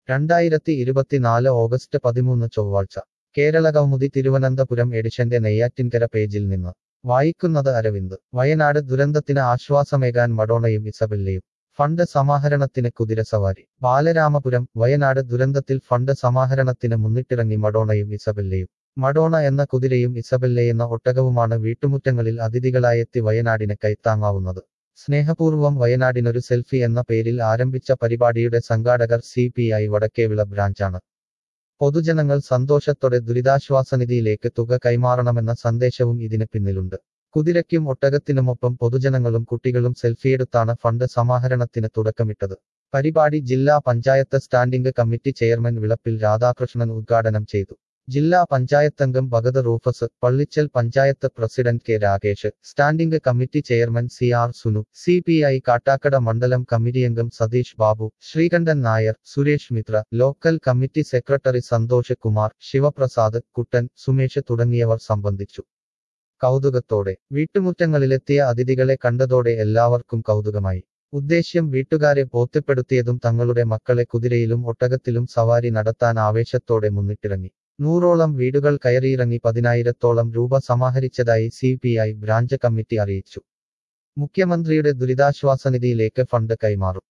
രണ്ടായിരത്തി ഇരുപത്തിനാല് ഓഗസ്റ്റ് പതിമൂന്ന് ചൊവ്വാഴ്ച കേരളകൗമുദി തിരുവനന്തപുരം എഡിഷന്റെ നെയ്യാറ്റിൻകര പേജിൽ നിന്ന് വായിക്കുന്നത് അരവിന്ദ് വയനാട് ദുരന്തത്തിന് ആശ്വാസമേകാൻ മഡോണയും ഇസബെല്ലയും ഫണ്ട് സമാഹരണത്തിന് കുതിരസവാരി ബാലരാമപുരം വയനാട് ദുരന്തത്തിൽ ഫണ്ട് സമാഹരണത്തിന് മുന്നിട്ടിറങ്ങി മഡോണയും ഇസബെല്ലയും മഡോണ എന്ന കുതിരയും ഇസബെല്ലയെന്ന ഒട്ടകവുമാണ് വീട്ടുമുറ്റങ്ങളിൽ അതിഥികളായെത്തി വയനാടിന് കൈത്താങ്ങാവുന്നത് സ്നേഹപൂർവ്വം വയനാടിനൊരു സെൽഫി എന്ന പേരിൽ ആരംഭിച്ച പരിപാടിയുടെ സംഘാടകർ സി പി ഐ വടക്കേവിള ബ്രാഞ്ചാണ് പൊതുജനങ്ങൾ സന്തോഷത്തോടെ ദുരിതാശ്വാസനിധിയിലേക്ക് തുക കൈമാറണമെന്ന സന്ദേശവും ഇതിന് പിന്നിലുണ്ട് കുതിരയ്ക്കും ഒട്ടകത്തിനുമൊപ്പം പൊതുജനങ്ങളും കുട്ടികളും സെൽഫിയെടുത്താണ് ഫണ്ട് സമാഹരണത്തിന് തുടക്കമിട്ടത് പരിപാടി ജില്ലാ panchayat standing committee chairman Vilappil Radhakrishnan ഉദ്ഘാടനം ചെയ്തു ജില്ലാ പഞ്ചായത്തംഗം Bhagat Rufus Pallichal panchayat president K Rakesh standing committee chairman C R Sunu C P I Kattakada മണ്ഡലം കമ്മിറ്റിയംഗം Satheesh Babu Sreekantan Nair Suresh Mithra local committee secretary Santhosh Kumar Sivaprasad Kuttan Sumesh തുടങ്ങിയവർ സംബന്ധിച്ചു കൗതുകത്തോടെ വീട്ടുമുറ്റങ്ങളിലെത്തിയ അതിഥികളെ കണ്ടതോടെ എല്ലാവർക്കും കൗതുകമായി ഉദ്ദേശ്യം വീട്ടുകാരെ ബോധ്യപ്പെടുത്തിയതും തങ്ങളുടെ മക്കളെ കുതിരയിലും ഒട്ടകത്തിലും സവാരി നടത്താൻ ആവേശത്തോടെ മുന്നിട്ടിറങ്ങി നൂറോളം വീടുകൾ കയറിയിറങ്ങി പതിനായിരത്തോളം രൂപ സമാഹരിച്ചതായി C P I branch committee അറിയിച്ചു മുഖ്യമന്ത്രിയുടെ ദുരിതാശ്വാസ നിധിയിലേക്ക് ഫണ്ട് കൈമാറും